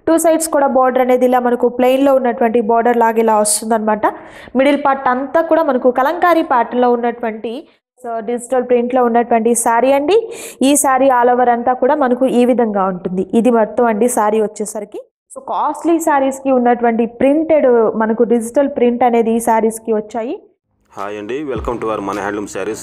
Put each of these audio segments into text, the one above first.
two sides కూడా border అనేది ఇలా మనకు ప్లెయిన్లో ఉన్నటువంటి బార్డర్ లాగా ఇలా వస్తుందన్నమాట మిడిల్ పార్ట్ అంతా కూడా మనకు కలంకారీ ప్యాటర్న్లో ఉన్నటువంటి సో డిజిటల్ ప్రింట్లో ఉన్నటువంటి శారీ అండి ఈ శారీ ఆల్ ఓవర్ అంతా కూడా మనకు ఈ విధంగా ఉంటుంది ఇది మొత్తం అండి శారీ వచ్చేసరికి సో కాస్ట్లీ శారీస్కి ఉన్నటువంటి ప్రింటెడ్ మనకు డిజిటల్ ప్రింట్ అనేది ఈ శారీస్కి వచ్చాయి హాయ్ అండి వెల్కమ్ టు అవర్ మన హ్యాండ్లూమ్ శారీస్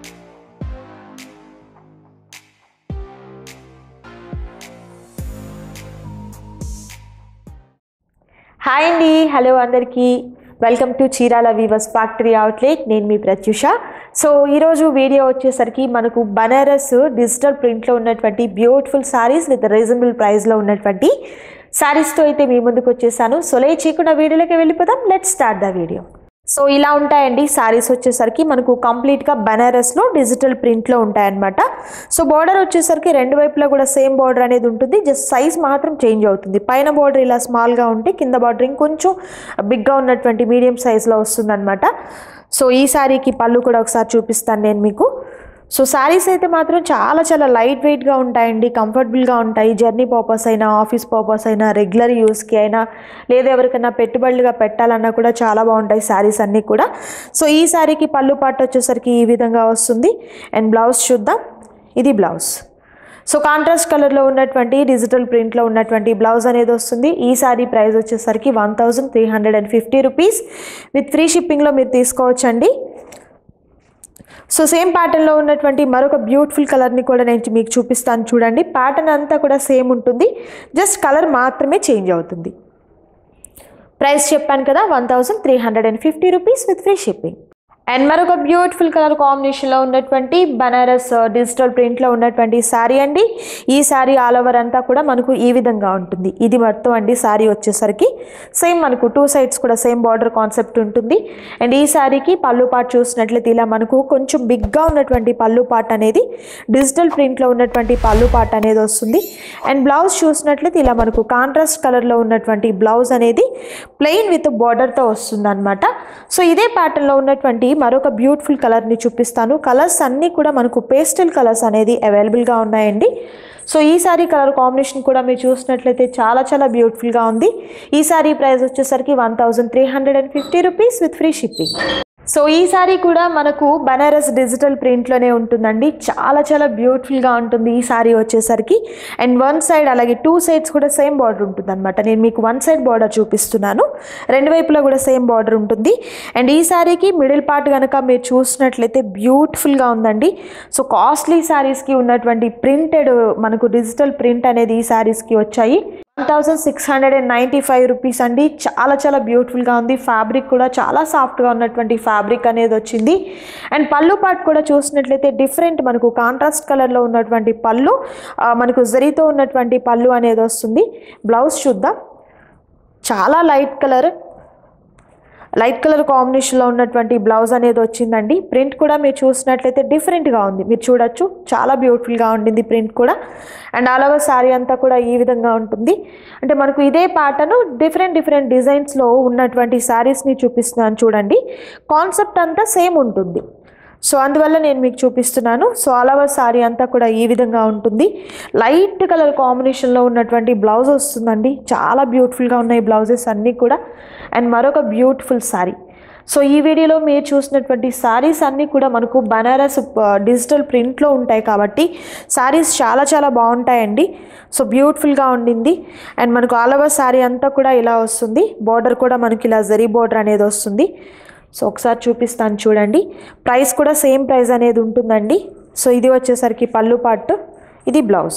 హాయ్ అండి హలో అందరికీ welcome to Chirala weavers factory outlet నేను మీ ప్రత్యూష సో ఈరోజు వీడియో వచ్చేసరికి మనకు బనారస్ డిజిటల్ ప్రింట్లో ఉన్నటువంటి బ్యూటిఫుల్ శారీస్ విత్ రీజనబుల్ ప్రైస్లో ఉన్నటువంటి శారీస్తో అయితే మీ ముందుకు వచ్చేసాను సో లే చేయకుండా వీడియోలోకి వెళ్ళిపోదాం let start the video so ఇలా ఉంటాయండి శారీస్ వచ్చేసరికి మనకు కంప్లీట్గా బనారస్లో డిజిటల్ ప్రింట్లో ఉంటాయన్నమాట సో బార్డర్ వచ్చేసరికి రెండు వైపులా కూడా సేమ్ బార్డర్ అనేది ఉంటుంది జస్ట్ సైజ్ మాత్రం చేంజ్ అవుతుంది పైన బార్డర్ ఇలా స్మాల్గా ఉంటే కింద బార్డర్ ఇంకొంచెం బిగ్గా ఉన్నటువంటి మీడియం సైజ్లో వస్తుందన్నమాట సో ఈ శారీకి పళ్ళు కూడా ఒకసారి చూపిస్తాను నేను మీకు సో శారీస్ అయితే మాత్రం చాలా చాలా లైట్ వెయిట్గా ఉంటాయండి కంఫర్టబుల్గా ఉంటాయి జర్నీ పర్పస్ అయినా ఆఫీస్ పర్పస్ అయినా రెగ్యులర్ యూస్కి అయినా లేదా ఎవరికైనా పెట్టుబడులుగా పెట్టాలన్నా కూడా చాలా బాగుంటాయి శారీస్ అన్నీ కూడా సో ఈ శారీకి పళ్ళు పాట వచ్చేసరికి ఈ విధంగా వస్తుంది అండ్ బ్లౌజ్ చూద్దాం ఇది బ్లౌజ్ సో కాంట్రాస్ట్ కలర్లో ఉన్నటువంటి డిజిటల్ ప్రింట్లో ఉన్నటువంటి బ్లౌజ్ అనేది వస్తుంది ఈ సారీ ప్రైస్ వచ్చేసరికి one thousand three hundred and fifty rupees with free షిప్పింగ్లో మీరు తీసుకోవచ్చండి సో సేమ్ ప్యాటర్న్లో ఉన్నటువంటి మరొక బ్యూటిఫుల్ కలర్ని కూడా నేను మీకు చూపిస్తాను చూడండి ప్యాటర్న్ అంతా కూడా సేమ్ ఉంటుంది జస్ట్ కలర్ మాత్రమే చేంజ్ అవుతుంది ప్రైస్ చెప్పాను కదా one thousand three hundred and fifty rupees with free shipping and మరొక బ్యూటిఫుల్ కలర్ కాంబినేషన్లో ఉన్నటువంటి బనారస్ డిజిటల్ ప్రింట్లో ఉన్నటువంటి శారీ అండి ఈ శారీ ఆల్ ఓవర్ అంతా కూడా మనకు ఈ విధంగా ఉంటుంది ఇది మొత్తం అండి శారీ వచ్చేసరికి సేమ్ మనకు టూ సైడ్స్ కూడా సేమ్ బార్డర్ కాన్సెప్ట్ ఉంటుంది అండ్ ఈ శారీకి పళ్ళు పాట్ చూసినట్లయితే ఇలా మనకు కొంచెం బిగ్గా ఉన్నటువంటి పళ్ళు పాట్ అనేది డిజిటల్ ప్రింట్లో ఉన్నటువంటి పళ్ళు పాట్ అనేది వస్తుంది అండ్ బ్లౌజ్ చూసినట్లయితే ఇలా మనకు కాంట్రాస్ట్ కలర్లో ఉన్నటువంటి బ్లౌజ్ అనేది ప్లెయిన్ విత్ బార్డర్తో వస్తుంది అనమాట సో ఇదే ప్యాటర్న్లో ఉన్నటువంటి మరొక బ్యూటిఫుల్ కలర్ని చూపిస్తాను కలర్స్ అన్నీ కూడా మనకు పేస్టల్ కలర్స్ అనేది అవైలబుల్గా ఉన్నాయండి సో ఈ సారీ కలర్ కాంబినేషన్ కూడా మీరు చూసినట్లయితే చాలా చాలా బ్యూటిఫుల్గా ఉంది ఈ సారీ ప్రైస్ వచ్చేసరికి one thousand three hundred and fifty rupees with free shipping so ఈ సారీ కూడా మనకు బనారస్ డిజిటల్ ప్రింట్లోనే ఉంటుందండి చాలా చాలా బ్యూటిఫుల్గా ఉంటుంది ఈ సారీ వచ్చేసరికి అండ్ వన్ సైడ్ అలాగే టూ సైడ్స్ కూడా సేమ్ బార్డర్ ఉంటుంది అనమాట నేను మీకు వన్ సైడ్ బార్డర్ చూపిస్తున్నాను రెండు వైపులా కూడా సేమ్ బార్డర్ ఉంటుంది అండ్ ఈ సారీకి మిడిల్ పార్ట్ కనుక మీరు చూసినట్లయితే బ్యూటిఫుల్గా ఉందండి సో కాస్ట్లీ శారీస్కి ఉన్నటువంటి ప్రింటెడ్ మనకు డిజిటల్ ప్రింట్ అనేది ఈ శారీస్కి వచ్చాయి one thousand six hundred and ninety five rupees అండి చాలా చాలా బ్యూటిఫుల్గా ఉంది ఫ్యాబ్రిక్ కూడా చాలా సాఫ్ట్గా ఉన్నటువంటి ఫ్యాబ్రిక్ అనేది వచ్చింది అండ్ పళ్ళు పాట్ కూడా చూసినట్లయితే డిఫరెంట్ మనకు కాంట్రాస్ట్ కలర్లో ఉన్నటువంటి పళ్ళు ఆ, మనకు జరీతో ఉన్నటువంటి పళ్ళు అనేది వస్తుంది బ్లౌజ్ చూద్దాం చాలా లైట్ కలర్ లైట్ కలర్ కాంబినేషన్లో ఉన్నటువంటి బ్లౌజ్ అనేది వచ్చిందండి ప్రింట్ కూడా మీరు చూసినట్లయితే డిఫరెంట్గా ఉంది మీరు చూడొచ్చు చాలా బ్యూటిఫుల్గా ఉండింది ప్రింట్ కూడా అండ్ ఆల్ ఓవర్ శారీ అంతా కూడా ఈ విధంగా ఉంటుంది అంటే మనకు ఇదే ప్యాటర్న్ డిఫరెంట్ డిఫరెంట్ డిజైన్స్లో ఉన్నటువంటి శారీస్ని చూపిస్తున్నాను చూడండి కాన్సెప్ట్ అంతా సేమ్ ఉంటుంది సో అందువల్ల నేను మీకు చూపిస్తున్నాను సో ఆల్ ఓవర్ శారీ అంతా కూడా ఈ విధంగా ఉంటుంది లైట్ కలర్ కాంబినేషన్లో ఉన్నటువంటి బ్లౌజ్ వస్తుందండి చాలా బ్యూటిఫుల్గా ఉన్నాయి బ్లౌజెస్ అన్నీ కూడా అండ్ మరొక బ్యూటిఫుల్ శారీ సో ఈ వీడియోలో మీరు చూసినటువంటి శారీస్ అన్నీ కూడా మనకు బనారస్ ఆ, డిజిటల్ ప్రింట్లో ఉంటాయి కాబట్టి శారీస్ చాలా చాలా బాగుంటాయండి సో బ్యూటిఫుల్గా ఉండింది అండ్ మనకు ఆల్ ఓవర్ శారీ అంతా కూడా ఇలా వస్తుంది బార్డర్ కూడా మనకి ఇలా జరీ బార్డర్ అనేది వస్తుంది సో ఒకసారి చూపిస్తాను చూడండి ప్రైస్ కూడా సేమ్ ప్రైస్ అనేది ఉంటుందండి సో ఇది వచ్చేసరికి పళ్ళు పార్ట్ ఇది బ్లౌజ్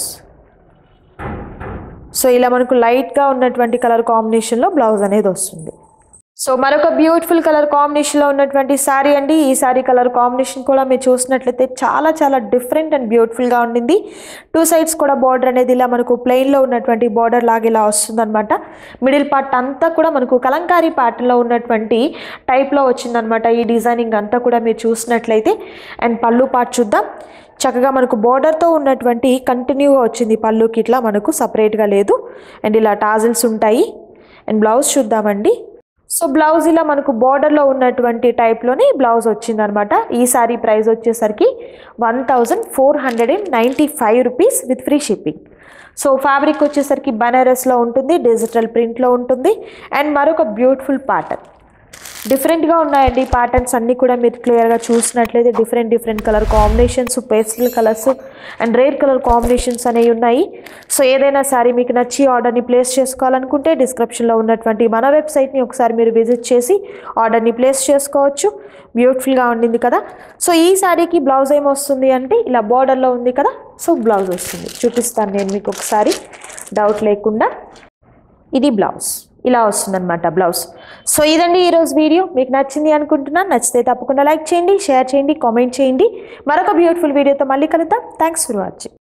సో ఇలా మనకు లైట్గా ఉన్నటువంటి కలర్ కాంబినేషన్లో బ్లౌజ్ అనేది వస్తుంది సో మరొక బ్యూటిఫుల్ కలర్ కాంబినేషన్లో ఉన్నటువంటి శారీ అండి ఈ శారీ కలర్ కాంబినేషన్ కూడా మీరు చూసినట్లయితే చాలా చాలా డిఫరెంట్ అండ్ బ్యూటిఫుల్గా ఉండింది టూ సైడ్స్ కూడా బార్డర్ అనేది ఇలా మనకు ప్లెయిన్లో ఉన్నటువంటి బార్డర్ లాగా ఇలా వస్తుందన్నమాట మిడిల్ పార్ట్ అంతా కూడా మనకు కలంకారీ ప్యాటర్న్లో ఉన్నటువంటి టైప్లో వచ్చిందనమాట ఈ డిజైనింగ్ అంతా కూడా మీరు చూసినట్లయితే అండ్ పళ్ళు పార్ట్ చూద్దాం చక్కగా మనకు బోర్డర్తో ఉన్నటువంటి కంటిన్యూగా వచ్చింది పళ్ళుకి ఇట్లా మనకు సపరేట్గా లేదు అండ్ ఇలా టాజిల్స్ ఉంటాయి అండ్ బ్లౌజ్ చూద్దామండి సో బ్లౌజ్ ఇలా మనకు బార్డర్లో ఉన్నటువంటి టైప్లోనే బ్లౌజ్ వచ్చిందనమాట ఈ సారీ ప్రైస్ వచ్చేసరికి one thousand four hundred and ninety five rupees with free shipping so fabric వచ్చేసరికి బనారస్లో ఉంటుంది డిజిటల్ ప్రింట్లో ఉంటుంది అండ్ మరొక బ్యూటిఫుల్ ప్యాటర్న్ డిఫరెంట్గా ఉన్నాయండి ప్యాటర్న్స్ అన్నీ కూడా మీరు క్లియర్గా చూసినట్లయితే different different colour combinations pastel colours and rare colour combinations అనేవి ఉన్నాయి సో ఏదైనా సారీ మీకు నచ్చి ఆర్డర్ని ప్లేస్ చేసుకోవాలనుకుంటే డిస్క్రిప్షన్లో ఉన్నటువంటి మన వెబ్సైట్ని ఒకసారి మీరు విజిట్ చేసి ఆర్డర్ని ప్లేస్ చేసుకోవచ్చు బ్యూటిఫుల్గా ఉండింది కదా సో ఈ శారీకి బ్లౌజ్ ఏమొస్తుంది అంటే ఇలా బార్డర్లో ఉంది కదా సో బ్లౌజ్ వస్తుంది చూపిస్తాను నేను మీకు ఒకసారి డౌట్ లేకుండా ఇది బ్లౌజ్ ఇలా వస్తుందన్నమాట బ్లౌజ్ సో ఇదండి ఈరోజు వీడియో మీకు నచ్చింది అనుకుంటున్నాను నచ్చితే తప్పకుండా లైక్ చేయండి షేర్ చేయండి కామెంట్ చేయండి మరొక బ్యూటిఫుల్ వీడియోతో మళ్ళీ కలుద్దాం థ్యాంక్స్ ఫర్ వాచింగ్